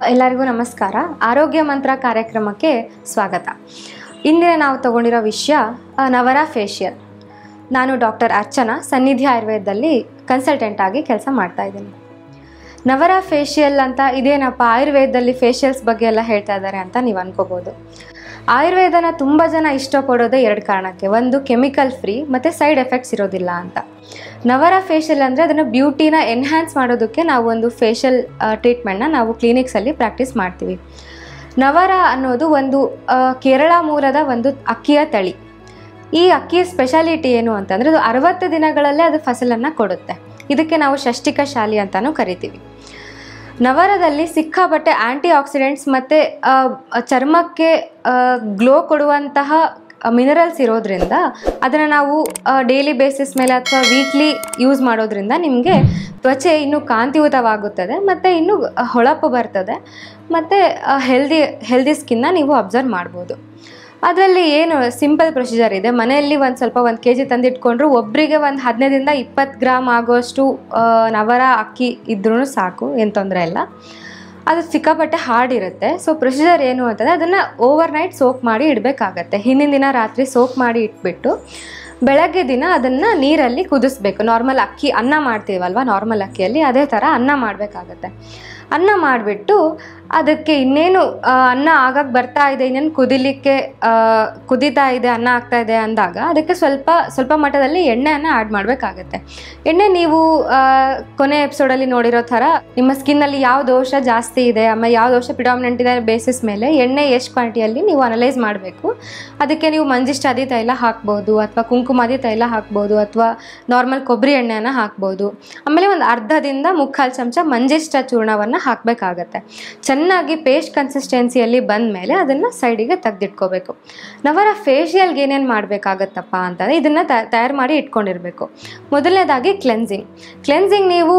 ಎಲ್ಲರಿಗೂ ನಮಸ್ಕಾರ ಆರೋಗ್ಯ ಮಂತ್ರ ಕಾರ್ಯಕ್ರಮಕ್ಕೆ ಸ್ವಾಗತ ಇಂದಿನ ನಾವು ತಗೊಂಡಿರೋ ವಿಷಯ ಆ, ನವರ ಫೇಶಿಯಲ್ ನಾನು ಡಾಕ್ಟರ್ ಅರ್ಚನಾ ಸನ್ನಿಧಿ ಆಯುರ್ವೇದದಲ್ಲಿ ಕನ್ಸಲ್ಟೆಂಟ್ ಆಗಿ ಕೆಲಸ ಮಾಡ್ತಾ ಇದ್ದೀನಿ ನವರ ಫೇಶಿಯಲ್ ಅಂತ ಇದೇನಪ್ಪ ಆಯುರ್ವೇದದಲ್ಲಿ ಫೇಶಿಯಲ್ಸ್ ಬಗ್ಗೆ ಎಲ್ಲ ಹೇಳ್ತಾ ಇದ್ದಾರೆ ಅಂತ ನೀವು ಅನ್ಕೋಬೋದು ಆಯುರ್ವೇದನ ತುಂಬ ಜನ ಇಷ್ಟಪಡೋದೇ ಎರಡು ಕಾರಣಕ್ಕೆ ಒಂದು ಕೆಮಿಕಲ್ ಫ್ರೀ ಮತ್ತು ಸೈಡ್ ಎಫೆಕ್ಟ್ಸ್ ಇರೋದಿಲ್ಲ ಅಂತ ನವರ ಫೇಶಿಯಲ್ ಅಂದರೆ ಅದನ್ನು ಬ್ಯೂಟಿನ ಎನ್ಹ್ಯಾನ್ಸ್ ಮಾಡೋದಕ್ಕೆ ನಾವು ಒಂದು ಫೇಶಿಯಲ್ ಟ್ರೀಟ್ಮೆಂಟ್ನ ನಾವು ಕ್ಲಿನಿಕ್ಸಲ್ಲಿ ಪ್ರಾಕ್ಟೀಸ್ ಮಾಡ್ತೀವಿ ನವರ ಅನ್ನೋದು ಒಂದು ಆ, ಕೇರಳ ಮೂಲದ ಒಂದು ಅಕ್ಕಿಯ ತಳಿ ಈ ಅಕ್ಕಿಯ ಸ್ಪೆಷಾಲಿಟಿ ಏನು ಅಂತಂದರೆ ಅದು ಅರವತ್ತು ದಿನಗಳಲ್ಲೇ ಅದು ಫಸಲನ್ನು ಕೊಡುತ್ತೆ ಇದಕ್ಕೆ ನಾವು ಷಷ್ಟಿಕ ಶಾಲಿ ಅಂತಾನೂ ಕರಿತೀವಿ ನವರದಲ್ಲಿ ಸಿಕ್ಕಾಪಟ್ಟೆ ಆ್ಯಂಟಿ ಆಕ್ಸಿಡೆಂಟ್ಸ್ ಮತ್ತು ಚರ್ಮಕ್ಕೆ ಗ್ಲೋ ಕೊಡುವಂತಹ ಮಿನರಲ್ಸ್ ಇರೋದ್ರಿಂದ ಅದನ್ನು ನಾವು ಡೈಲಿ ಬೇಸಿಸ್ ಮೇಲೆ ಅಥವಾ ವೀಕ್ಲಿ ಯೂಸ್ ಮಾಡೋದ್ರಿಂದ ನಿಮಗೆ ತ್ವಚೆ ಇನ್ನೂ ಕಾಂತಿಯುತವಾಗುತ್ತದೆ ಮತ್ತು ಇನ್ನೂ ಹೊಳಪು ಬರ್ತದೆ ಮತ್ತು ಹೆಲ್ದಿ ಹೆಲ್ದಿ ಸ್ಕಿನ್ನ ನೀವು ಅಬ್ಸರ್ವ್ ಮಾಡ್ಬೋದು ಅದರಲ್ಲಿ ಏನು ಸಿಂಪಲ್ ಪ್ರೊಸೀಜರ್ ಇದೆ ಮನೆಯಲ್ಲಿ ಒಂದು ಸ್ವಲ್ಪ ಒಂದು ಕೆ ಜಿ ತಂದಿಟ್ಕೊಂಡ್ರು ಒಬ್ಬರಿಗೆ ಒಂದು ಹದಿನೈದರಿಂದ ಇಪ್ಪತ್ತು ಗ್ರಾಮ್ ಆಗೋಷ್ಟು ಆ, ನವರ ಅಕ್ಕಿ ಇದ್ರೂ ಸಾಕು ಏನು ತೊಂದರೆ ಇಲ್ಲ ಅದು ಸಿಕ್ಕಾಪಟ್ಟೆ ಹಾರ್ಡ್ ಇರುತ್ತೆ ಸೊ ಪ್ರೊಸೀಜರ್ ಏನು ಅಂತಂದರೆ ಅದನ್ನು ಓವರ್ ನೈಟ್ ಸೋಕ್ ಮಾಡಿ ಇಡಬೇಕಾಗತ್ತೆ ಹಿಂದಿನ ದಿನ ರಾತ್ರಿ ಸೋಕ್ ಮಾಡಿ ಇಟ್ಬಿಟ್ಟು ಬೆಳಗ್ಗೆ ದಿನ ಅದನ್ನು ನೀರಲ್ಲಿ ಕುದಿಸ್ಬೇಕು ನಾರ್ಮಲ್ ಅಕ್ಕಿ ಅನ್ನ ಮಾಡ್ತೀವಲ್ವ ನಾರ್ಮಲ್ ಅಕ್ಕಿಯಲ್ಲಿ ಅದೇ ಥರ ಅನ್ನ ಮಾಡಬೇಕಾಗತ್ತೆ ಅನ್ನ ಮಾಡಿಬಿಟ್ಟು ಅದಕ್ಕೆ ಇನ್ನೇನು ಆ, ಅನ್ನ ಆಗಕ್ಕೆ ಬರ್ತಾ ಇದೆ ಇನ್ನೇನು ಕುದಿಲಿಕ್ಕೆ ಆ, ಕುದೀತಾ ಇದೆ ಅನ್ನ ಆಗ್ತಾ ಇದೆ ಅಂದಾಗ ಅದಕ್ಕೆ ಸ್ವಲ್ಪ ಸ್ವಲ್ಪ ಮಟ್ಟದಲ್ಲಿ ಎಣ್ಣೆಯನ್ನು ಆ್ಯಡ್ ಮಾಡಬೇಕಾಗತ್ತೆ ಎಣ್ಣೆ ನೀವು ಆ, ಕೊನೆ ಎಪಿಸೋಡಲ್ಲಿ ನೋಡಿರೋ ಥರ ನಿಮ್ಮ ಸ್ಕಿನ್ನಲ್ಲಿ ಯಾವ ದೋಷ ಜಾಸ್ತಿ ಇದೆ ಆಮೇಲೆ ಯಾವ ದೋಷ ಪ್ರಿಡಾಮಿನೆಂಟ್ ಇದೆ ಬೇಸಿಸ್ ಮೇಲೆ ಎಣ್ಣೆ ಎಷ್ಟು ಕ್ವಾಂಟಿಟಿಯಲ್ಲಿ ನೀವು ಅನಲೈಸ್ ಮಾಡಬೇಕು ಅದಕ್ಕೆ ನೀವು ಮಂಜಿಷ್ಟಾದಿ ತೈಲ ಹಾಕ್ಬೋದು ಅಥವಾ ಕುಂಕುಮಾದಿ ತೈಲ ಹಾಕ್ಬೋದು ಅಥವಾ ನಾರ್ಮಲ್ ಕೊಬ್ಬರಿ ಎಣ್ಣೆಯನ್ನು ಹಾಕ್ಬೋದು ಆಮೇಲೆ ಒಂದು ಅರ್ಧದಿಂದ ಮುಕ್ಕಾಲು ಚಮಚ ಮಂಜಿಷ್ಟ ಚೂರ್ಣವನ್ನು ಹಾಕಬೇಕಾಗತ್ತೆ ಚೆನ್ನಾಗಿ ಪೇಸ್ಟ್ ಕನ್ಸಿಸ್ಟೆನ್ಸಿಯಲ್ಲಿ ಬಂದ ಮೇಲೆ ಅದನ್ನು ಸೈಡಿಗೆ ತೆಗೆದಿಟ್ಕೋಬೇಕು ನವರ ಫೇಶಿಯಲ್ಗೆ ಏನೇನು ಮಾಡಬೇಕಾಗತ್ತಪ್ಪ ಅಂತಂದರೆ ಇದನ್ನು ತಯಾರು ಮಾಡಿ ಇಟ್ಕೊಂಡಿರಬೇಕು ಮೊದಲನೇದಾಗಿ ಕ್ಲೆನ್ಸಿಂಗ್ ಕ್ಲೆನ್ಸಿಂಗ್ ನೀವು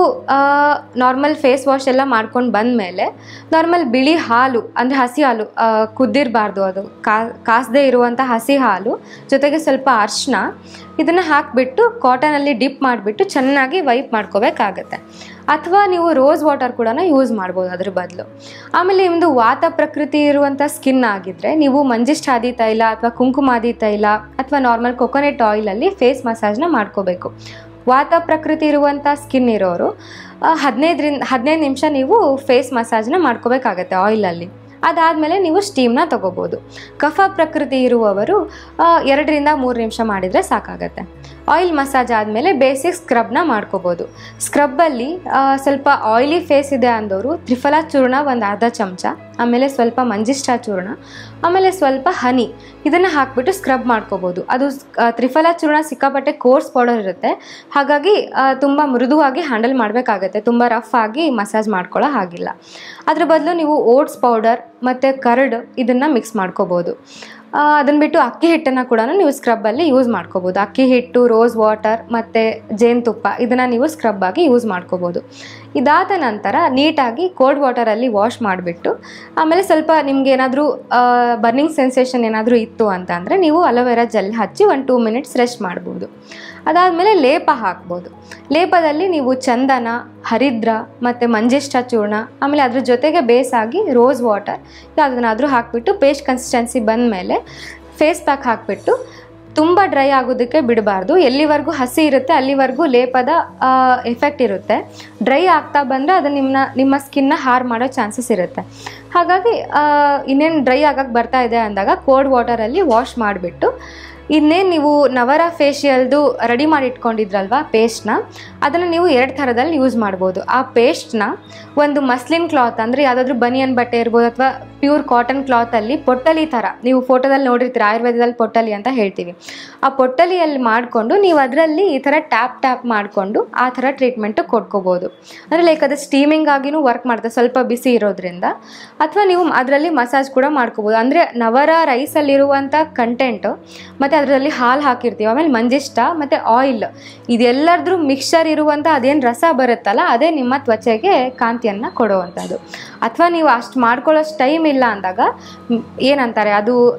ನಾರ್ಮಲ್ ಫೇಸ್ ವಾಶ್ ಎಲ್ಲ ಮಾಡ್ಕೊಂಡು ಬಂದ ಮೇಲೆ ನಾರ್ಮಲ್ ಬಿಳಿ ಹಾಲು ಅಂದರೆ ಹಸಿ ಹಾಲು ಆ, ಕುದ್ದಿರಬಾರ್ದು ಅದು ಕಾ ಕಾಸದೇ ಇರುವಂಥ ಹಸಿ ಹಾಲು ಜೊತೆಗೆ ಸ್ವಲ್ಪ ಅರ್ಶಿನ ಇದನ್ನು ಹಾಕಿಬಿಟ್ಟು ಕಾಟನಲ್ಲಿ ಡಿಪ್ ಮಾಡಿಬಿಟ್ಟು ಚೆನ್ನಾಗಿ ವೈಪ್ ಮಾಡ್ಕೋಬೇಕಾಗತ್ತೆ ಅಥವಾ ನೀವು ರೋಸ್ ವಾಟರ್ ಕೂಡ ಯೂಸ್ ಮಾಡ್ಬೋದು ಅದ್ರ ಬದಲು ಆಮೇಲೆ ನಿಮ್ಮದು ವಾತ ಪ್ರಕೃತಿ ಇರುವಂಥ ಸ್ಕಿನ್ ಆಗಿದ್ದರೆ ನೀವು ಮಂಜಿಷ್ಠಾದಿ ತೈಲ ಅಥವಾ ಕುಂಕುಮಾದಿ ತೈಲ ಅಥವಾ ನಾರ್ಮಲ್ ಕೊಕೊನೆಟ್ ಆಯಿಲಲ್ಲಿ ಫೇಸ್ ಮಸಾಜ್ನ ಮಾಡ್ಕೋಬೇಕು ವಾತ ಪ್ರಕೃತಿ ಇರುವಂಥ ಸ್ಕಿನ್ ಇರೋರು ಆ, ಹದಿನೈದರಿಂದ ಹದಿನೈದು ನಿಮಿಷ ನೀವು ಫೇಸ್ ಮಸಾಜ್ನ ಮಾಡ್ಕೋಬೇಕಾಗತ್ತೆ ಆಯಿಲಲ್ಲಿ ಅದಾದಮೇಲೆ ನೀವು ಸ್ಟೀಮ್ನ ತಗೋಬೋದು ಕಫ ಪ್ರಕೃತಿ ಇರುವವರು ಆ, ಎರಡರಿಂದ ಮೂರು ನಿಮಿಷ ಮಾಡಿದರೆ ಸಾಕಾಗತ್ತೆ ಆಯಿಲ್ ಮಸಾಜ್ ಆದಮೇಲೆ ಬೇಸಿಕ್ ಸ್ಕ್ರಬ್ನ ಮಾಡ್ಕೋಬೋದು ಸ್ಕ್ರಬ್ಬಲ್ಲಿ ಆ, ಸ್ವಲ್ಪ ಆಯಿಲಿ ಫೇಸ್ ಇದೆ ಅಂದವರು ತ್ರಿಫಲ ಚೂರ್ಣ ಒಂದು ಅರ್ಧ ಚಮಚ ಆಮೇಲೆ ಸ್ವಲ್ಪ ಮಂಜಿಷ್ಠ ಚೂರ್ಣ ಆಮೇಲೆ ಸ್ವಲ್ಪ ಹನಿ ಇದನ್ನು ಹಾಕ್ಬಿಟ್ಟು ಸ್ಕ್ರಬ್ ಮಾಡ್ಕೋಬೋದು ಅದು ಆ, ತ್ರಿಫಲ ಚೂರ್ಣ ಸಿಕ್ಕಾಪಟ್ಟೆ ಕೋರ್ಸ್ ಪೌಡರ್ ಇರುತ್ತೆ ಹಾಗಾಗಿ ತುಂಬ ಮೃದುವಾಗಿ ಹ್ಯಾಂಡಲ್ ಮಾಡಬೇಕಾಗತ್ತೆ ತುಂಬ ರಫ್ ಆಗಿ ಮಸಾಜ್ ಮಾಡ್ಕೊಳ್ಳೋ ಹಾಗಿಲ್ಲ ಅದ್ರ ಬದಲು ನೀವು ಓಟ್ಸ್ ಪೌಡರ್ ಮತ್ತು ಕರ್ಡ್ ಇದನ್ನು ಮಿಕ್ಸ್ ಮಾಡ್ಕೋಬೋದು ಅದನ್ನು ಬಿಟ್ಟು ಅಕ್ಕಿ ಹಿಟ್ಟನ್ನು ಕೂಡ ನೀವು ಸ್ಕ್ರಬ್ಬಲ್ಲಿ ಯೂಸ್ ಮಾಡ್ಕೋಬೋದು ಅಕ್ಕಿ ಹಿಟ್ಟು ರೋಸ್ ವಾಟರ್ ಮತ್ತು ಜೇನುತುಪ್ಪ ಇದನ್ನು ನೀವು ಸ್ಕ್ರಬ್ ಆಗಿ ಯೂಸ್ ಮಾಡ್ಕೋಬೋದು ಇದಾದ ನಂತರ ನೀಟಾಗಿ ಕೋಲ್ಡ್ ವಾಟರಲ್ಲಿ ವಾಶ್ ಮಾಡಿಬಿಟ್ಟು ಆಮೇಲೆ ಸ್ವಲ್ಪ ನಿಮ್ಗೆ ಏನಾದರೂ ಬರ್ನಿಂಗ್ ಸೆನ್ಸೇಷನ್ ಏನಾದರೂ ಇತ್ತು ಅಂತ ಅಂದರೆ ನೀವು ಅಲೋವೆರಾ ಜೆಲ್ ಹಚ್ಚಿ ಒಂದು ಟೂ ಮಿನಿಟ್ಸ್ ರೆಸ್ಟ್ ಮಾಡ್ಬೋದು ಅದಾದಮೇಲೆ ಲೇಪ ಹಾಕ್ಬೋದು ಲೇಪದಲ್ಲಿ ನೀವು ಚಂದನ ಹರಿದ್ರ ಮತ್ತು ಮಂಜಿಷ್ಠ ಚೂರ್ಣ ಆಮೇಲೆ ಅದ್ರ ಜೊತೆಗೆ ಬೇಸಾಗಿ ರೋಸ್ ವಾಟರ್ ಯಾವುದನ್ನಾದರೂ ಹಾಕಿಬಿಟ್ಟು ಪೇಸ್ಟ್ ಕನ್ಸಿಸ್ಟೆನ್ಸಿ ಬಂದ ಮೇಲೆ ಫೇಸ್ ಪ್ಯಾಕ್ ಹಾಕಿಬಿಟ್ಟು ತುಂಬ ಡ್ರೈ ಆಗೋದಕ್ಕೆ ಬಿಡಬಾರ್ದು ಎಲ್ಲಿವರೆಗೂ ಹಸಿ ಇರುತ್ತೆ ಅಲ್ಲಿವರೆಗೂ ಲೇಪದ ಎಫೆಕ್ಟ್ ಇರುತ್ತೆ ಡ್ರೈ ಆಗ್ತಾ ಬಂದರೆ ಅದು ನಿಮ್ಮ ನಿಮ್ಮ ಸ್ಕಿನ್ನ ಹಾರ್ ಮಾಡೋ ಚಾನ್ಸಸ್ ಇರುತ್ತೆ ಹಾಗಾಗಿ ಇನ್ನೇನು ಡ್ರೈ ಆಗಕ್ಕೆ ಬರ್ತಾ ಇದೆ ಅಂದಾಗ ಕೋಲ್ಡ್ ವಾಟರಲ್ಲಿ ವಾಶ್ ಮಾಡಿಬಿಟ್ಟು ಇನ್ನೇನು ನೀವು ನವರ ಫೇಶಿಯಲ್ದು ರೆಡಿ ಮಾಡಿ ಇಟ್ಕೊಂಡಿದ್ರಲ್ವಾ ಪೇಸ್ಟ್ನ ಅದನ್ನು ನೀವು ಎರಡು ಥರದಲ್ಲಿ ಯೂಸ್ ಮಾಡ್ಬೋದು ಆ ಪೇಸ್ಟ್ನ ಒಂದು ಮಸ್ಲಿನ್ ಕ್ಲಾತ್ ಅಂದರೆ ಯಾವುದಾದ್ರೂ ಬನಿಯನ್ ಬಟ್ಟೆ ಇರ್ಬೋದು ಅಥವಾ ಪ್ಯೂರ್ ಕಾಟನ್ ಕ್ಲಾತಲ್ಲಿ ಪೊಟ್ಟಲಿ ಥರ ನೀವು ಫೋಟೋದಲ್ಲಿ ನೋಡಿರ್ತೀರ ಆಯುರ್ವೇದದಲ್ಲಿ ಪೊಟ್ಟಲಿ ಅಂತ ಹೇಳ್ತೀವಿ ಆ ಪೊಟ್ಟಲಿಯಲ್ಲಿ ಮಾಡಿಕೊಂಡು ನೀವು ಅದರಲ್ಲಿ ಈ ಥರ ಟ್ಯಾಪ್ ಟ್ಯಾಪ್ ಮಾಡಿಕೊಂಡು ಆ ಥರ ಟ್ರೀಟ್ಮೆಂಟು ಕೊಟ್ಕೋಬೋದು ಅಂದರೆ ಲೈಕ್ ಅದು ಸ್ಟೀಮಿಂಗ್ ಆಗಿನೂ ವರ್ಕ್ ಮಾಡುತ್ತೆ ಸ್ವಲ್ಪ ಬಿಸಿ ಇರೋದ್ರಿಂದ ಅಥವಾ ನೀವು ಅದರಲ್ಲಿ ಮಸಾಜ್ ಕೂಡ ಮಾಡ್ಕೋಬೋದು ಅಂದರೆ ನವರ ರೈಸಲ್ಲಿರುವಂಥ ಕಂಟೆಂಟು ಮತ್ತು ಅದರಲ್ಲಿ ಹಾಲು ಹಾಕಿರ್ತೀವಿ ಆಮೇಲೆ ಮಂಜಿಷ್ಟ ಮತ್ತು ಆಯಿಲ್ ಇದೆಲ್ಲರದ್ರೂ ಮಿಕ್ಸ್ಚರ್ ಇರುವಂಥ ಅದೇನು ರಸ ಬರುತ್ತಲ್ಲ ಅದೇ ನಿಮ್ಮ ತ್ವಚೆಗೆ ಕಾಂತಿಯನ್ನು ಕೊಡುವಂಥದ್ದು ಅಥವಾ ನೀವು ಅಷ್ಟು ಮಾಡ್ಕೊಳ್ಳೋಷ್ಟು ಟೈಮ್ ಇಲ್ಲ ಅಂದಾಗ ಮ್, ಏನಂತಾರೆ ಅದು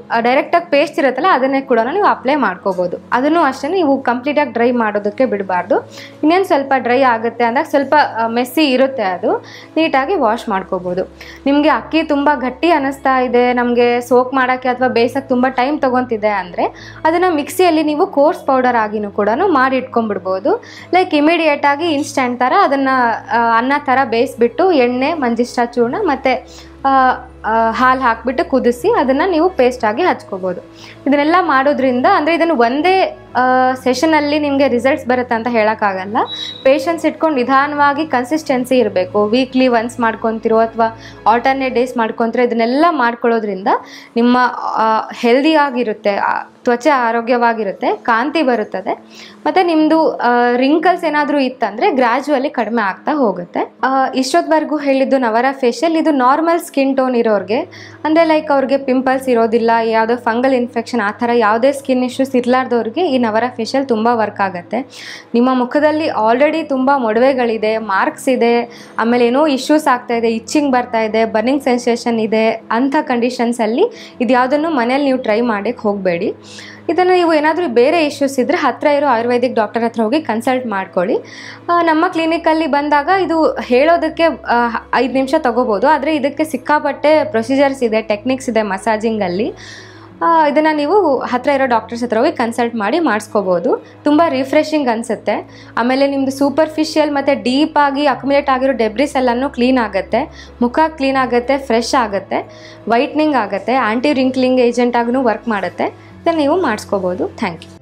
ಡೈರೆಕ್ಟಾಗಿ ಪೇಸ್ಟ್ ಇರುತ್ತಲ್ಲ ಅದನ್ನೇ ಕೂಡ ನೀವು ಅಪ್ಲೈ ಮಾಡ್ಕೋಬೋದು ಅದನ್ನು ಅಷ್ಟೇ ನೀವು ಕಂಪ್ಲೀಟಾಗಿ ಡ್ರೈ ಮಾಡೋದಕ್ಕೆ ಬಿಡಬಾರ್ದು ಇನ್ನೇನು ಸ್ವಲ್ಪ ಡ್ರೈ ಆಗುತ್ತೆ ಅಂದಾಗ ಸ್ವಲ್ಪ ಮೆಸ್ಸಿ ಇರುತ್ತೆ ಅದು ನೀಟಾಗಿ ವಾಶ್ ಮಾಡ್ಕೋಬೋದು ನಿಮಗೆ ಅಕ್ಕಿ ತುಂಬ ಗಟ್ಟಿ ಅನ್ನಿಸ್ತಾ ಇದೆ ನಮಗೆ ಸೋಕ್ ಮಾಡೋಕ್ಕೆ ಅಥವಾ ಬೇಯಿಸೋಕ್ಕೆ ತುಂಬ ಟೈಮ್ ತೊಗೊತಿದೆ ಅಂದರೆ ಅದನ್ನು ಮಿಕ್ಸಿಯಲ್ಲಿ ನೀವು ಕೋರ್ಸ್ ಪೌಡರ್ ಆಗಿನೂ ಕೂಡ ಮಾಡಿ ಇಟ್ಕೊಂಡ್ಬಿಡ್ಬೋದು ಲೈಕ್ ಇಮಿಡಿಯೇಟಾಗಿ ಇನ್ಸ್ಟಂಟ್ ಥರ ಅದನ್ನು ಅನ್ನ ಥರ ಬೇಯಿಸ್ಬಿಟ್ಟು ಎಣ್ಣೆ ಮಂಜಿಷ್ಟ ಚೂರ್ಣ ಮತ್ತು ಹಾಲು ಹಾಕಿಬಿಟ್ಟು ಕುದಿಸಿ ಅದನ್ನು ನೀವು ಪೇಸ್ಟಾಗಿ ಹಚ್ಕೋಬೋದು ಇದನ್ನೆಲ್ಲ ಮಾಡೋದ್ರಿಂದ ಅಂದರೆ ಇದನ್ನು ಒಂದೇ ಸೆಷನಲ್ಲಿ ನಿಮಗೆ ರಿಸಲ್ಟ್ಸ್ ಬರುತ್ತೆ ಅಂತ ಹೇಳೋಕ್ಕಾಗಲ್ಲ ಪೇಷನ್ಸ್ ಇಟ್ಕೊಂಡು ನಿಧಾನವಾಗಿ ಕನ್ಸಿಸ್ಟೆನ್ಸಿ ಇರಬೇಕು ವೀಕ್ಲಿ ಒನ್ಸ್ ಮಾಡ್ಕೊತಿರೋ ಅಥವಾ ಆಲ್ಟರ್ನೇಟ್ ಡೇಸ್ ಮಾಡ್ಕೊತಿರೋ ಇದನ್ನೆಲ್ಲ ಮಾಡ್ಕೊಳ್ಳೋದ್ರಿಂದ ನಿಮ್ಮ ಹೆಲ್ದಿ ಆಗಿರುತ್ತೆ ಆ, ತ್ವಚೆ ಆರೋಗ್ಯವಾಗಿರುತ್ತೆ ಕಾಂತಿ ಬರುತ್ತದೆ ಮತ್ತು ನಿಮ್ಮದು ರಿಂಕಲ್ಸ್ ಏನಾದರೂ ಇತ್ತಂದರೆ ಗ್ರ್ಯಾಜುವಲಿ ಕಡಿಮೆ ಆಗ್ತಾ ಹೋಗುತ್ತೆ ಆ, ಇಷ್ಟೊತ್ವರೆಗೂ ಹೇಳಿದ್ದು ನವರ ಫೇಶಿಯಲ್ ಇದು ನಾರ್ಮಲ್ ಸ್ಕಿನ್ ಟೋನ್ ಇರೋರಿಗೆ ಅಂದರೆ ಲೈಕ್ ಅವ್ರಿಗೆ ಪಿಂಪಲ್ಸ್ ಇರೋದಿಲ್ಲ ಯಾವುದೋ ಫಂಗಲ್ ಇನ್ಫೆಕ್ಷನ್ ಆ ಥರ ಯಾವುದೇ ಸ್ಕಿನ್ ಇಶ್ಯೂಸ್ ಇರಲಾರ್ದವ್ರಿಗೆ ಈ ನವರ ಫೇಶಿಯಲ್ ತುಂಬ ವರ್ಕ್ ಆಗುತ್ತೆ ನಿಮ್ಮ ಮುಖದಲ್ಲಿ ಆಲ್ರೆಡಿ ತುಂಬ ಮೊಡವೆಗಳಿದೆ ಮಾರ್ಕ್ಸ್ ಇದೆ ಆಮೇಲೆ ಏನೋ ಇಶ್ಯೂಸ್ ಆಗ್ತಾ ಇದೆ ಇಚ್ಚಿಂಗ್ ಬರ್ತಾ ಇದೆ ಬರ್ನಿಂಗ್ ಸೆನ್ಸೇಷನ್ ಇದೆ ಅಂಥ ಕಂಡೀಷನ್ಸಲ್ಲಿ ಇದು ಯಾವುದನ್ನು ಮನೇಲಿ ನೀವು ಟ್ರೈ ಮಾಡೋಕ್ಕೆ ಹೋಗಬೇಡಿ ಇದನ್ನು ನೀವು ಏನಾದರೂ ಬೇರೆ ಇಶ್ಯೂಸ್ ಇದ್ದರೆ ಹತ್ತಿರ ಇರೋ ಆಯುರ್ವೇದಿಕ್ ಡಾಕ್ಟರ್ ಹತ್ರ ಹೋಗಿ ಕನ್ಸಲ್ಟ್ ಮಾಡ್ಕೊಳ್ಳಿ ಆ, ನಮ್ಮ ಕ್ಲಿನಿಕಲ್ಲಿ ಬಂದಾಗ ಇದು ಹೇಳೋದಕ್ಕೆ ಐದು ನಿಮಿಷ ತಗೋಬೋದು ಆದರೆ ಇದಕ್ಕೆ ಸಿಕ್ಕಾಪಟ್ಟೆ ಪ್ರೊಸೀಜರ್ಸ್ ಇದೆ ಟೆಕ್ನಿಕ್ಸ್ ಇದೆ ಮಸಾಜಿಂಗಲ್ಲಿ ಇದನ್ನು ನೀವು ಹತ್ತಿರ ಇರೋ ಡಾಕ್ಟರ್ಸ್ ಹತ್ರ ಹೋಗಿ ಕನ್ಸಲ್ಟ್ ಮಾಡಿ ಮಾಡಿಸ್ಕೋಬೋದು ತುಂಬ ರಿಫ್ರೆಶಿಂಗ್ ಅನಿಸುತ್ತೆ ಆಮೇಲೆ ನಿಮ್ಮದು ಸೂಪರ್ಫಿಷಿಯಲ್ ಮತ್ತು ಡೀಪ್ ಆಗಿ ಅಕ್ಯುಮುಲೇಟ್ ಆಗಿರೋ ಡೆಬ್ರಿಸ್ ಎಲ್ಲನೂ ಕ್ಲೀನ್ ಆಗುತ್ತೆ ಮುಖ ಕ್ಲೀನ್ ಆಗುತ್ತೆ ಫ್ರೆಶ್ ಆಗುತ್ತೆ ವೈಟ್ನಿಂಗ್ ಆಗುತ್ತೆ ಆ್ಯಂಟಿ ರಿಂಕ್ಲಿಂಗ್ ಏಜೆಂಟ್ ಆಗೂ ವರ್ಕ್ ಮಾಡುತ್ತೆ ಇದನ್ನು ನೀವು ಮಾಡಿಸ್ಕೋಬೋದು ಥ್ಯಾಂಕ್ ಯು